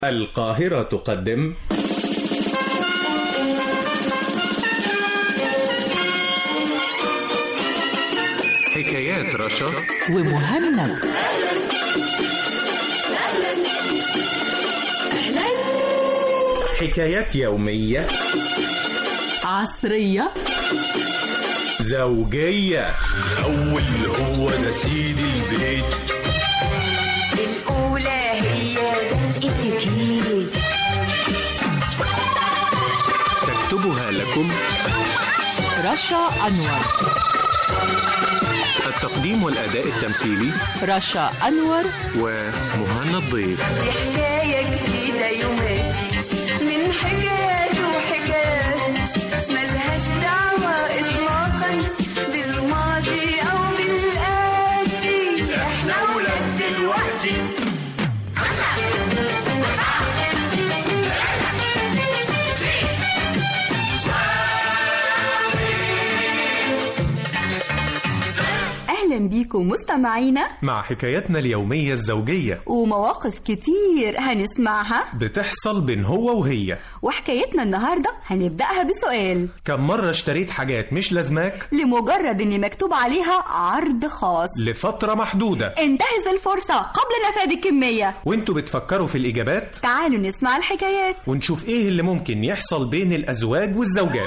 القاهرة تقدم حكايات رشا ومهند حكايات يومية عصرية زوجية الأول هو ده سيد البيت الأولى هي ده الاتيكيت تكتبها لكم رشا أنور التقديم والأداء التمثيلي رشا أنور ومهنا الضيف دي حكاية جديدة يوماتي من حكايات وحكايات ملهاش دعوة إطلاقا بالماضي أو بالآتي إحنا ولاد دلوقتي أهلا بيكم مستمعينا مع حكاياتنا اليومية الزوجية ومواقف كتير هنسمعها بتحصل بين هو وهي وحكايتنا النهاردة هنبدأها بسؤال كم مرة اشتريت حاجات مش لازماك لمجرد إن مكتوب عليها عرض خاص لفترة محدودة انتهز الفرصة قبل نفاذ الكمية وانتوا بتفكروا في الإجابات تعالوا نسمع الحكايات ونشوف ايه اللي ممكن يحصل بين الأزواج والزوجات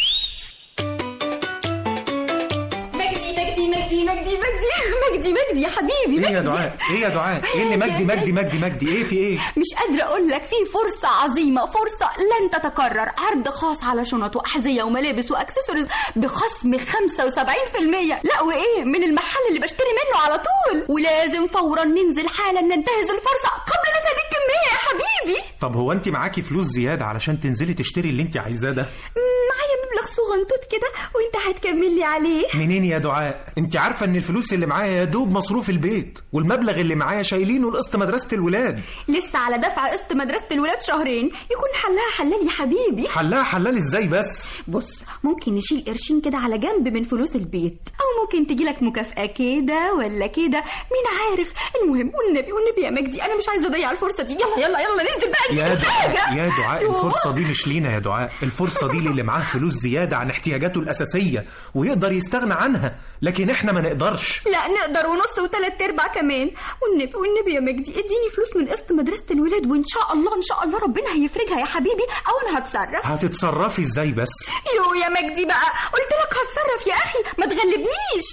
مجدي مجدي مجدي مجدي مجدي مجدي مجدي يا حبيبي ايه يا مجدي. دعاء ايه يا دعاء ايه اللي مجدي مجدي مجدي مجدي ايه في ايه مش قادرة أقول لك في فرصة عظيمة فرصة لن تتكرر عرض خاص على شنط وأحذية وملابس وأكسسوارز بخصم 75% لا وإيه من المحل اللي بشتري منه على طول ولازم فورا ننزل حالا ننتهز الفرصة قبل نفاذ الكمية يا حبيبي طب هو انت معاكي فلوس زيادة علشان تنزلي تشتري اللي انت عايزاه ده معايا مبلغ صغنطوط كده وانت هتكمل لي عليه منين يا دعاء انت عارفة ان الفلوس اللي معايا يا دوب مصروف البيت والمبلغ اللي معايا شايلينه لقسط مدرسة الولاد لسه على دفع قسط مدرسة الولاد شهرين يكون حلها حلال يا حبيبي حلها حلال ازاي بس بص ممكن نشيل قرشين كده على جنب من فلوس البيت او ممكن تجيلك مكافأة كده ولا كده مين عارف المهم والنبي والنبي يا مجدي انا مش عايزه اضيع الفرصه دي يلا يلا يلا ننزل بقى نجيب يا دعاء الحاجه يا دعاء يوه. الفرصة دي مش لينا يا دعاء الفرصة دي للي معاه فلوس زيادة عن احتياجاته الأساسية ويقدر يستغنى عنها لكن احنا ما نقدرش لا نقدر ونص وثلاث ارباع كمان والنبي والنبي يا مجدي اديني فلوس من قسط مدرسه الولاد وان شاء الله ان شاء الله ربنا هيفرجها يا حبيبي او انا هتصرف هتتصرفي ازاي بس يو يا مجدي بقى قلت لك هتصرف يا اخي ما تغلبنيش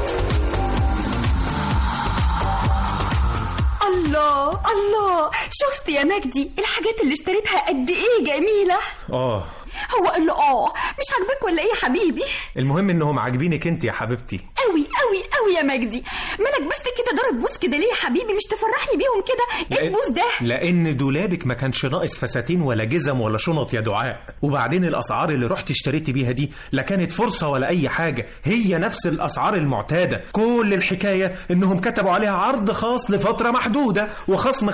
الله الله شفت يا مجدي الحاجات اللي اشتريتها قد ايه جميله اه هو قال له اه مش عاجبك ولا ايه يا حبيبي المهم انهم عاجبينك انت يا حبيبتي قوي قوي قوي يا مجدي مالك بس كده ضرب بوس كده ليه يا حبيبي مش تفرحني بيهم كده ايه البوس ده لان دولابك ما كانش ناقص فساتين ولا جزم ولا شنط يا دعاء وبعدين الاسعار اللي رحت اشتريتي بيها دي لا كانت فرصه ولا اي حاجه هي نفس الاسعار المعتاده كل الحكايه انهم كتبوا عليها عرض خاص لفتره محدوده وخصم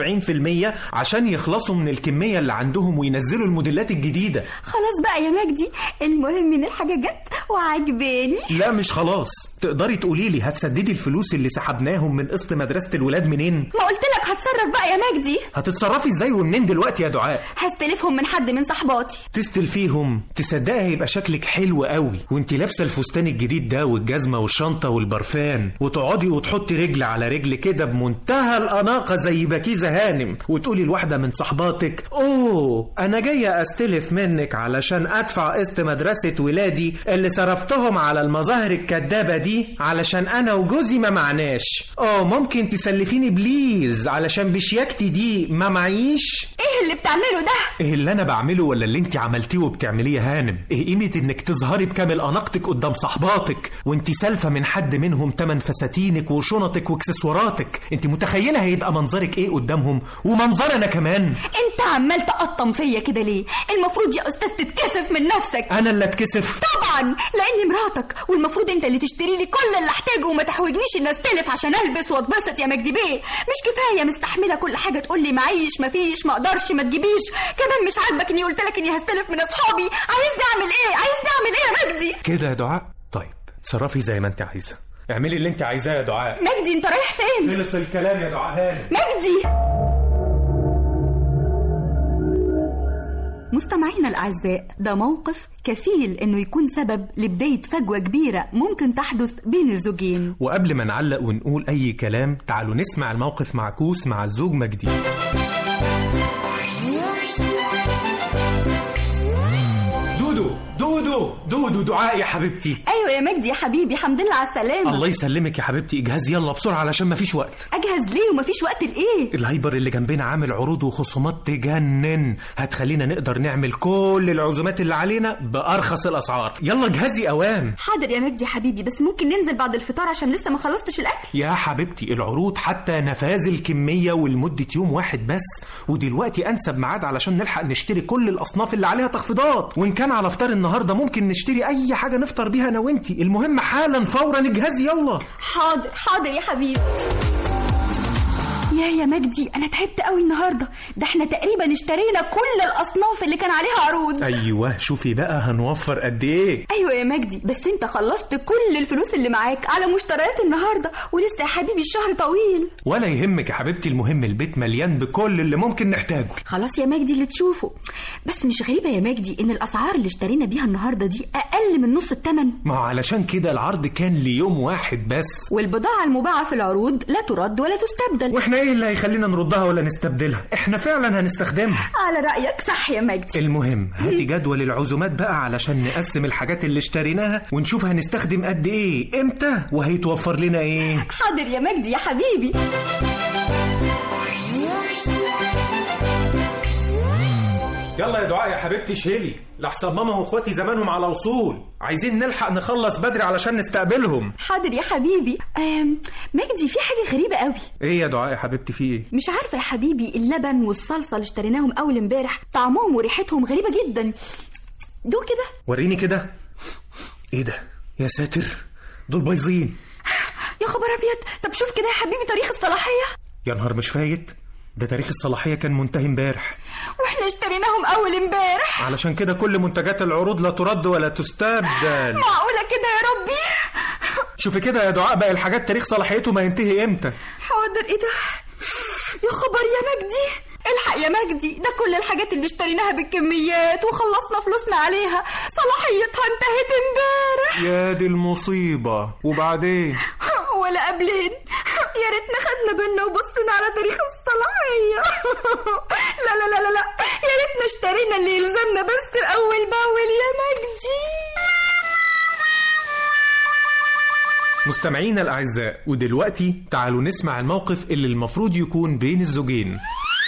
75% عشان يخلصوا من الكميه اللي عندهم وينزلوا الموديلات الجديده خلاص بقى يا مجدي المهم ان الحاجه جت وعجباني لا مش خلاص تقدري تقولي لي هتسددي الفلوس اللي سحبناهم من قسط مدرسه الولاد منين ما قلت لك هتصرف بقى يا مجدي هتتصرفي ازاي ومنين دلوقتي يا دعاء هستلفهم من حد من صحباتي تستلفيهم تصدقي هيبقى شكلك حلو قوي وانت لابسه الفستان الجديد ده والجزمه والشنطه والبرفان وتقعدي وتحطي رجل على رجل كده بمنتهى الاناقه زي بكيزه هانم وتقولي لواحده من صحباتك اوه انا جايه استلف منك علشان ادفع قسط مدرسه ولادي اللي صرفتهم على المظاهر الكدابه دي علشان انا وجوزي ما معناش اه ممكن تسلفيني بليز علشان بشياكتي دي ما معيش ايه اللي بتعمله ده ايه اللي انا بعمله ولا اللي انت عملتيه وبتعمليه يا هانم ايه قيمه انك تظهري بكامل اناقتك قدام صحباتك وانت سالفه من حد منهم تمن فساتينك وشنطك واكسسواراتك انت متخيله هيبقى منظرك ايه قدامهم ومنظر انا كمان انت عمال تقطم فيا كده ليه المفروض يا استاذ تتكسف من نفسك انا اللي اتكسف طبعا لاني مراتك والمفروض انت اللي تشتري لي كل اللي احتاجه وما تحوجنيش ان استلف عشان البس واتبسط يا مجدي بيه مش كفايه مستحمله كل حاجه تقول لي معيش مفيش ما اقدرش ما تجيبيش كمان مش عاجبك اني قلت لك اني هستلف من اصحابي عايزني اعمل ايه عايزني اعمل ايه يا مجدي كده يا دعاء طيب تصرفي زي ما انت عايزه اعملي اللي انت عايزاه يا دعاء مجدي انت رايح فين خلص الكلام يا دعاء هانم مجدي مستمعينا الأعزاء ده موقف كفيل إنه يكون سبب لبداية فجوة كبيرة ممكن تحدث بين الزوجين وقبل ما نعلق ونقول أي كلام تعالوا نسمع الموقف معكوس مع الزوج مجدي دودو دودو دودو دعاء يا حبيبتي أيوة يا مجدي يا حبيبي الحمد لله على السلامة الله يسلمك يا حبيبتي اجهزي يلا بسرعة علشان مفيش وقت أجهز ليه ومفيش وقت لإيه الهايبر اللي جنبنا عامل عروض وخصومات تجنن هتخلينا نقدر نعمل كل العزومات اللي علينا بأرخص الأسعار يلا اجهزي أوام حاضر يا مجدي يا حبيبي بس ممكن ننزل بعد الفطار عشان لسه ما خلصتش الأكل يا حبيبتي العروض حتى نفاذ الكمية ولمدة يوم واحد بس ودلوقتي أنسب ميعاد علشان نلحق نشتري كل الأصناف اللي عليها تخفيضات وإن كان على فطار النهاردة ممكن نشتري أي حاجة نفطر بيها أنا وإنتي المهم حالا فورا اجهزي يلا حاضر حاضر يا حبيبي يا يا مجدي انا تعبت قوي النهارده ده احنا تقريبا اشترينا كل الاصناف اللي كان عليها عروض أيوه شوفي بقى هنوفر قد إيه ايوه يا مجدي بس انت خلصت كل الفلوس اللي معاك على مشتريات النهارده ولسه يا حبيبي الشهر طويل ولا يهمك يا حبيبتي المهم البيت مليان بكل اللي ممكن نحتاجه خلاص يا مجدي اللي تشوفه بس مش غريبه يا مجدي ان الاسعار اللي اشترينا بيها النهارده دي اقل من نص الثمن ما هو علشان كده العرض كان ليوم واحد بس والبضاعه المباعه في العروض لا ترد ولا تستبدل واحنا ايه اللي هيخلينا نردها ولا نستبدلها احنا فعلا هنستخدمها على رايك صح يا مجدي المهم هاتي جدول العزومات بقى علشان نقسم الحاجات اللي اشتريناها ونشوف هنستخدم قد ايه امتى وهيتوفر لنا ايه حاضر يا مجدي يا حبيبي يلا يا دعاء يا حبيبتي شيلي لحسن ماما واخواتي زمانهم على وصول عايزين نلحق نخلص بدري علشان نستقبلهم حاضر يا حبيبي أم مجدي في حاجه غريبه قوي ايه يا دعاء يا حبيبتي في ايه مش عارفه يا حبيبي اللبن والصلصه اللي اشتريناهم اول امبارح طعمهم وريحتهم غريبه جدا دوق كده وريني كده ايه ده يا ساتر دول بايظين يا خبر ابيض طب شوف كده يا حبيبي تاريخ الصلاحيه يا نهار مش فايت ده تاريخ الصلاحية كان منتهي امبارح واحنا اشتريناهم اول امبارح علشان كده كل منتجات العروض لا ترد ولا تستبدل معقوله كده يا ربي شوفي كده يا دعاء بقى الحاجات تاريخ صلاحيته ما ينتهي امتى حاضر ايه ده يا خبر يا مجدي الحق يا مجدي ده كل الحاجات اللي اشتريناها بالكميات وخلصنا فلوسنا عليها صلاحيتها انتهت امبارح يا دي المصيبة وبعدين ولا قبلين يا ريتنا خدنا بالنا وبصينا على تاريخ الصلاحية لا لا لا لا لا يا ريتنا اشترينا اللي يلزمنا بس أول بأول يا مجدي مستمعينا الأعزاء ودلوقتي تعالوا نسمع الموقف اللي المفروض يكون بين الزوجين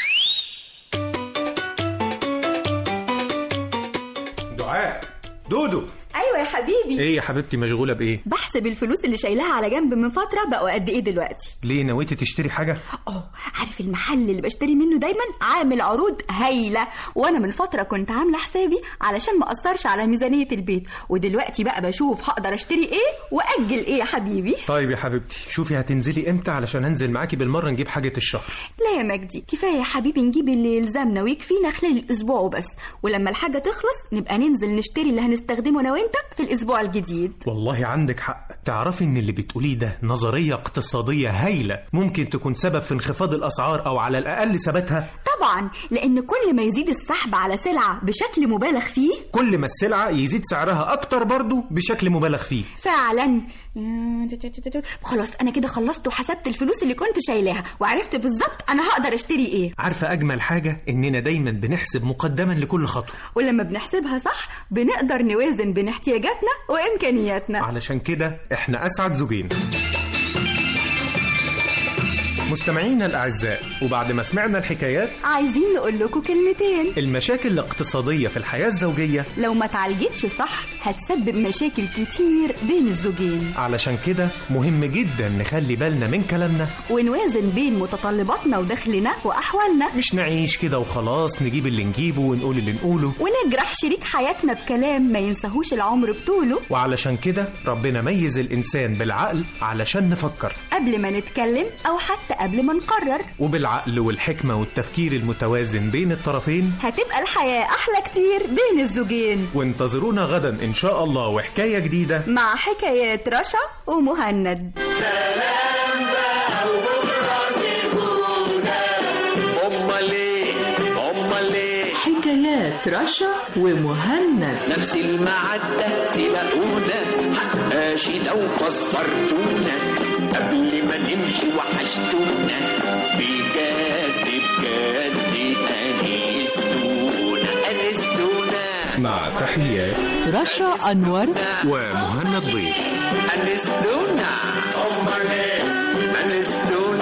دعاء دودو أيوة يا حبيبي ايه يا حبيبتي مشغولة بايه بحسب الفلوس اللي شايلها على جنب من فترة بقوا قد إيه دلوقتي ليه نويتي تشتري حاجة اه عارف المحل اللي بشتري منه دايما عامل عروض هايلة وانا من فترة كنت عاملة حسابي علشان ما اثرش على ميزانية البيت ودلوقتي بقى بشوف هقدر اشتري ايه واجل ايه يا حبيبي طيب يا حبيبتي شوفي هتنزلي امتى علشان هنزل معاكي بالمرة نجيب حاجة الشهر لا يا مجدي كفاية يا حبيبي نجيب اللي يلزمنا ويكفينا خلال الاسبوع وبس ولما الحاجة تخلص نبقى ننزل نشتري اللي هنستخدمه انا وانت في الاسبوع الجديد والله عندك حق تعرفي ان اللي بتقوليه ده نظرية اقتصادية هايلة ممكن تكون سبب في انخفاض الاسعار او على الاقل ثباتها طبعا لان كل ما يزيد السحب على سلعة بشكل مبالغ فيه كل ما السلعة يزيد سعرها اكتر برضو بشكل مبالغ فيه فعلا خلاص انا كده خلصت وحسبت الفلوس اللي كنت شايلاها وعرفت بالظبط انا هقدر اشتري ايه عارفة اجمل حاجة اننا دايما بنحسب مقدما لكل خطوة ولما بنحسبها صح بنقدر نوازن بين احتياجاتنا وامكانياتنا علشان كده احنا اسعد زوجين مستمعينا الاعزاء وبعد ما سمعنا الحكايات عايزين نقول لكم كلمتين المشاكل الاقتصادية في الحياة الزوجية لو ما تعالجتش صح هتسبب مشاكل كتير بين الزوجين علشان كده مهم جدا نخلي بالنا من كلامنا ونوازن بين متطلباتنا ودخلنا واحوالنا مش نعيش كده وخلاص نجيب اللي نجيبه ونقول اللي نقوله ونجرح شريك حياتنا بكلام ما ينساهوش العمر بطوله وعلشان كده ربنا ميز الإنسان بالعقل علشان نفكر قبل ما نتكلم او حتى قبل ما نقرر وبالعقل والحكمة والتفكير المتوازن بين الطرفين هتبقى الحياة احلى كتير بين الزوجين وانتظرونا غدا إن شاء الله وحكاية جديدة مع حكايات رشا ومهند امال ايه امال ايه حكايات رشا ومهند نفس المعدة تلاقونا حقاشي لو فسرتونا قبل ما نمشي وحشتونا بجد بجد أنستونا أنستونا مع تحيات رشا أنور ومهند ضيف أنستونا أمال إيه أنستونا